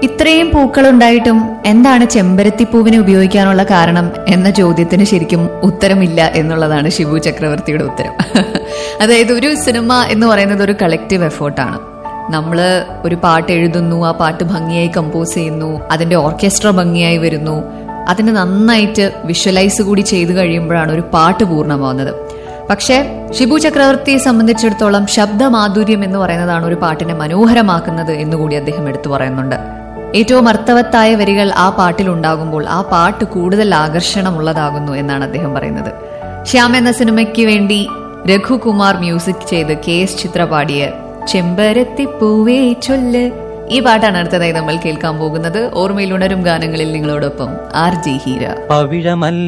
ഇത്രയും പൂക്കളുണ്ടായിട്ടും എന്താണ് ചെമ്പരത്തിപ്പൂവിനെ ഉപയോഗിക്കാനുള്ള കാരണം എന്ന ചോദ്യത്തിന് ശരിക്കും ഉത്തരമില്ല എന്നുള്ളതാണ് ഷിബു ചക്രവർത്തിയുടെ ഉത്തരം അതായത് ഒരു സിനിമ എന്ന് പറയുന്നത് ഒരു കളക്റ്റീവ് എഫേർട്ടാണ് നമ്മൾ ഒരു പാട്ട് എഴുതുന്നു ആ പാട്ട് ഭംഗിയായി കമ്പോസ് ചെയ്യുന്നു അതിന്റെ ഓർക്കസ്ട്ര ഭംഗിയായി വരുന്നു അതിന് നന്നായിട്ട് വിഷ്വലൈസ് കൂടി ചെയ്തു കഴിയുമ്പോഴാണ് ഒരു പാട്ട് പൂർണ്ണമാവുന്നത് പക്ഷേ ഷിബു ചക്രവർത്തിയെ സംബന്ധിച്ചിടത്തോളം ശബ്ദമാധുര്യം എന്ന് പറയുന്നതാണ് ഒരു പാട്ടിനെ മനോഹരമാക്കുന്നത് എന്നുകൂടി അദ്ദേഹം എടുത്തു പറയുന്നുണ്ട് ഏറ്റവും അർത്ഥവത്തായ വരികൾ ആ പാട്ടിൽ ഉണ്ടാകുമ്പോൾ ആ പാട്ട് കൂടുതൽ ആകർഷണമുള്ളതാകുന്നു എന്നാണ് അദ്ദേഹം പറയുന്നത് ശ്യാം എന്ന സിനിമയ്ക്ക് വേണ്ടി രഘുകുമാർ മ്യൂസിക് ചെയ്ത് കെ എസ് ചിത്ര പാടിയ ചെമ്പരത്തിപ്പൂവേ ചൊല്ല് ഈ പാട്ടാണ് അടുത്തതായി നമ്മൾ കേൾക്കാൻ പോകുന്നത് ഓർമ്മയിൽ ഉണരും ഗാനങ്ങളിൽ നിങ്ങളോടൊപ്പം ആർ ജി ഹീര പവിഴമല്ല